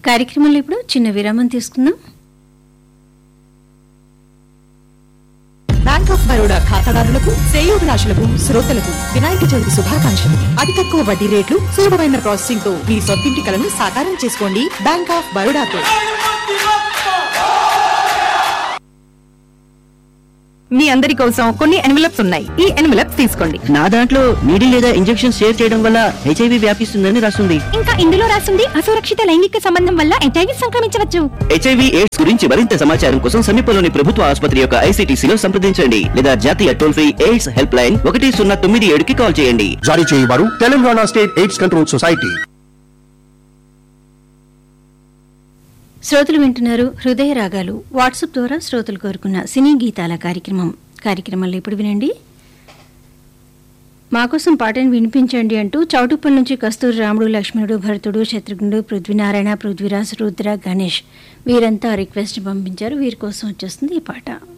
కార్యక్రమంలో ఇప్పుడు చిన్న విరామం తీసుకుందాం బ్యాంక్ ఆఫ్ బరోడా ఖాతాదారులకు శ్రేయోభిలాషులకు శ్రోతలకు వినాయక చవితి శుభాకాంక్షలు అతి తక్కువ వడ్డీ రేట్లు సులభమైన ప్రాసెసింగ్ తో మీ సొంతింటి కలను సాకారం చేసుకోండి బ్యాంక్ ఆఫ్ బరోడాతో మీ అందరి కోసం కొన్ని ఎన్వలప్స్ ఉన్నాయి ఈ ఎన్వలప్స్ తీసుకోండి నా దాంట్లో నీడి లేదా ఇంజెక్షన్ షేర్ చేయడం వల్ల హెచ్ఐవి వ్యాపిస్తుందని రాస్తుంది ఇంకా ఇందులో రాసింది అసురక్షిత లైంగిక సంబంధం వల్ల హెచ్ఐవి సంక్రమించవచ్చు హెచ్ఐవి ఎయిడ్స్ గురించి మరింత సమాచారం కోసం సమీపంలోని ప్రభుత్వ ఆసుపత్రి యొక్క ఐసీటీసీలో సంప్రదించండి లేదా జాతీయ toll free AIDS help line ఒకటి సున్నా తొమ్మిది ఏడుకి కాల్ చేయండి జారీ చేయవారు Telangana state AIDS control society శ్రోతలు వింటున్నారు హృదయ రాగాలు వాట్సాప్ ద్వారా శ్రోతలు కోరుకున్న సినీ గీతాల కార్యక్రమం కార్యక్రమంలో ఇప్పుడు వినండి మాకోసం పాటను వినిపించండి అంటూ చౌటుప్పల్ నుంచి కస్తూరి రాముడు లక్ష్మణుడు భరతుడు శత్రుఘ్నుడు పృథ్వీనారాయణ పృథ్వీరాజ్ రుద్ర గణేష్ వీరంతా రిక్వెస్ట్ పంపించారు వీరి కోసం వచ్చేస్తుంది ఈ పాట